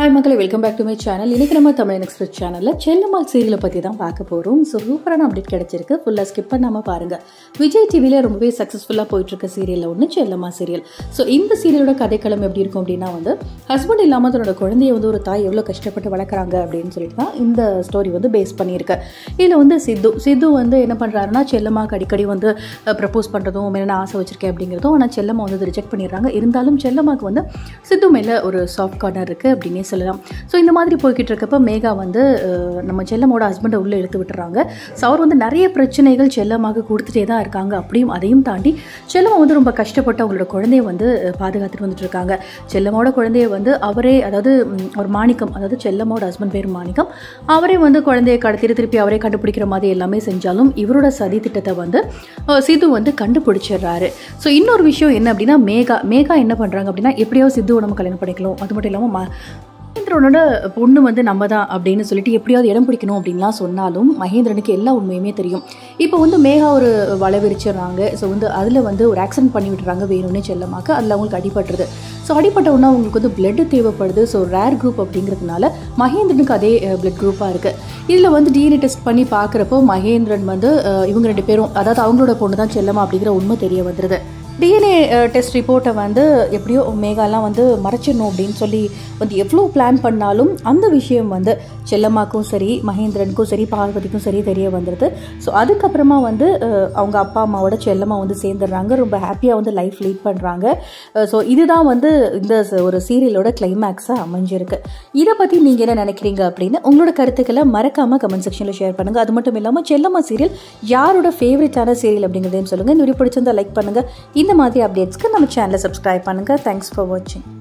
hi மக்களே welcome back to my channel இன்னைக்கு நம்ம தமிழ் எக்ஸ்பிரஸ் சேனலில் செல்லம்மா சீரியலை பற்றி தான் பார்க்க போகிறோம் ஸோ சூப்பரான அப்டேட் கிடச்சிருக்கு ஃபுல்லாக ஸ்கிப் பண்ணாமல் பாருங்கள் விஜய் டிவியில் ரொம்பவே சக்ஸஸ்ஃபுல்லாக போயிட்டுருக்க சீரியலில் ஒன்று செல்லம்மா சீரியல் ஸோ இந்த சீரியலோட கதைக்களம் எப்படி இருக்கும் அப்படின்னா வந்து ஹஸ்பண்ட் இல்லாமல் தன்னோட குழந்தைய வந்து ஒரு தாய் எவ்வளோ கஷ்டப்பட்டு வளர்க்குறாங்க அப்படின்னு சொல்லிட்டு தான் இந்த ஸ்டோரி வந்து பேஸ் பண்ணியிருக்கு இதில் வந்து சித்து சித்து வந்து என்ன பண்ணுறாருன்னா செல்லம்மாக்கு அடிக்கடி வந்து ப்ரப்போஸ் பண்ணுறதும் மேலே நான் ஆசை வச்சிருக்கேன் அப்படிங்கிறதும் ஆனால் செல்லம்மா வந்து ரிஜெக்ட் பண்ணிடுறாங்க இருந்தாலும் செல்லம்மாக்கு வந்து சித்து மேலே ஒரு சாஃப்ட் கார்னர் இருக்குது அப்படின்னே சொல்லலாம் ஸோ இந்த மாதிரி போய்கிட்டு இருக்கப்ப மேகா வந்து அஹ், நம்ம செல்லமோட ஹஸ்பண்டை உள்ளே இழுத்து விட்டுறாங்க ஸோ அவர் வந்து நிறைய பிரச்சனைகள் செல்லமாக கொடுத்துட்டே தான் இருக்காங்க அப்படியும் அதையும் தாண்டி செல்லம்மா வந்து ரொம்ப கஷ்டப்பட்டு அவங்களோட குழந்தைய வந்து அஹ், பாதுகாத்துட்டு வந்துட்டு இருக்காங்க செல்லமோட குழந்தைய வந்து அவரே அதாவது ம், ஒரு மாணிக்கம் அதாவது செல்லமோட ஹஸ்பண்ட் பேர் மாணிக்கம் அவரே வந்து குழந்தைய கடத்திட்டு திருப்பி அவரே கண்டுபிடிக்கிற மாதிரி எல்லாமே செஞ்சாலும் இவரோட சதி திட்டத்தை வந்து அஹ், சித்து வந்து கண்டுபிடிச்சிடுறாரு ஸோ இன்னொரு விஷயம் என்ன அப்படின்னா மேகா மேகா என்ன பண்ணுறாங்க அப்படின்னா எப்படியாவது சித்துவை நம்ம கல்யாணம் பண்ணிக்கலாம் அது மட்டும் இல்லாமல் மகேந்திரனோட பொண்ணு வந்து நம்ம தான் அப்படின்னு சொல்லிட்டு எப்படியாவது இடம் பிடிக்கணும் அப்படின்லாம் சொன்னாலும் மகேந்திரனுக்கு எல்லா உண்மையுமே தெரியும் இப்போ வந்து மேகா ஒரு வலை விரிச்சிடுறாங்க ஸோ வந்து அதில் வந்து ஒரு ஆக்சிடென்ட் பண்ணி விட்டுறாங்க வேணும்னே செல்லமாக்க அதில் அவங்களுக்கு அடிபட்டுருது ஸோ அடிபட்ட உடனே அவங்களுக்கு வந்து பிளட் தேவைப்படுது ஸோ ரேர் குரூப் அப்படிங்கிறதுனால மகேந்திரனுக்கு அதே பிளட் குரூப்பாக இருக்குது இதில் வந்து டிஎன்ஏ டெஸ்ட் பண்ணி பார்க்குறப்போ மகேந்திரன் வந்து அஹ், இவங்க ரெண்டு பேரும் அதாவது அவங்களோட பொண்ணு தான் செல்லமா அப்படிங்கிற உண்மை தெரிய வந்துடுது டிஎன்ஏ டெஸ்ட் ரிப்போர்ட்டை வந்து எப்படியோ மேகாலாம் வந்து மறைச்சிடணும் அப்படின்னு சொல்லி வந்து எவ்வளோ பிளான் பண்ணாலும் அந்த விஷயம் வந்து செல்லம்மாக்கும் சரி மகேந்திரனுக்கும் சரி பார்வதிக்கும் சரி தெரிய வந்துடுது ஸோ அதுக்கப்புறமா வந்து அஹ், அவங்க அப்பா அம்மாவோட செல்லம்மா வந்து சேர்ந்துடுறாங்க ரொம்ப ஹாப்பியாக வந்து லைஃப் லீட் பண்ணுறாங்க ஸோ இதுதான் வந்து இந்த ச- ஒரு சீரியலோட கிளைமேக்ஸாக அமைஞ்சிருக்கு இதை பற்றி நீங்கள் என்ன நினைக்கிறீங்க அப்படின்னு உங்களோட கருத்துக்களை மறக்காமல் கமெண்ட் செக்ஷனில் ஷேர் பண்ணுங்கள் அது மட்டும் இல்லாமல் செல்லம்மா சீரியல் யாரோட ஃபேவரட்டான சீரியல் அப்படிங்கிறதையும் சொல்லுங்கள் இந்த வீடியோ பிடிச்சிருந்தா லைக் பண்ணுங்கள் இந்த மாதிரி அப்டேட்ஸ்க்கு நம்ம சேனலை சப்ஸ்கிரைப் பண்ணுங்கள் தேங்க்ஸ் ஃபார் வாட்சிங்